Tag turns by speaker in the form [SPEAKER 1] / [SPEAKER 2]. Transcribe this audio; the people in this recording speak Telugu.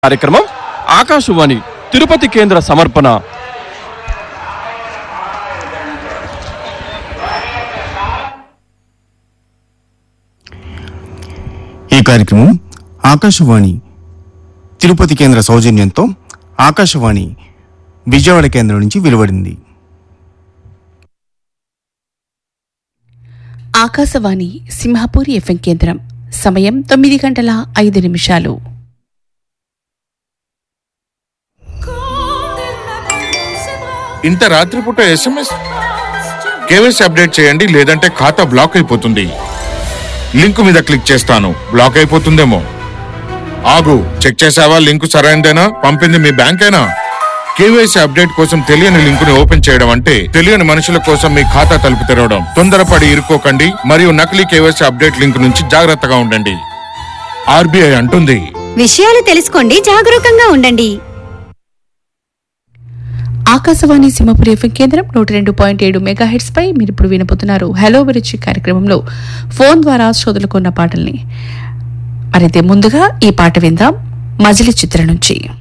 [SPEAKER 1] కార్యక్రమం ఆకాశవాణి తిరుపతి కేంద్ర సమర్పణ
[SPEAKER 2] ఈ కార్యక్రమం ఆకాశవాణి తిరుపతి కేంద్ర సౌజన్యంతో ఆకాశవాణి విజయవాడ కేంద్రం నుంచి వెలువడింది
[SPEAKER 3] ఆకాశవాణి సింహపూరి ఎఫ్ఎం కేంద్రం సమయం తొమ్మిది గంటల ఐదు నిమిషాలు
[SPEAKER 4] ఇంత రాత్రిపూట ఎస్ఎంఎస్ కేవైసీ అప్డేట్ చేయండి లేదంటే ఖాతా బ్లాక్ అయిపోతుంది లింక్ మీద క్లిక్ చేస్తాను బ్లాక్ అయిపోతుందేమో ఆగు చెక్ చేసావా లింక్ సరైనదేనా పంపింది మీ బ్యాంకేనా కేవైసీ అప్డేట్ కోసం తెలియని లింక్ ని ఓపెన్ చేయడం అంటే తెలియని మనుషుల కోసం మీ ఖాతా తలుపు తెరవడం తొందరపడి ఇరుక్కోకండి మరియు నకిలీ కేవైసీ అప్డేట్ లింక్ నుంచి జాగ్రత్తగా ఉండండి ఆర్బీఐ అంటుంది
[SPEAKER 5] విషయాలు తెలుసుకోండి జాగరూకంగా ఉండండి
[SPEAKER 3] ఆకాశవాణి సింహపూరి ఎఫ్ఎం కేంద్రం నూట రెండు పాయింట్ ఏడు మెగా హెడ్స్ పై మీరు ఇప్పుడు వినబోతున్నారు హలో విరుచి కార్యక్రమంలో ఫోన్ ద్వారా శ్రోతలకు ఉన్న పాటల్ని మరైతే ముందుగా ఈ పాట విందాం మజిలీ చిత్రం నుంచి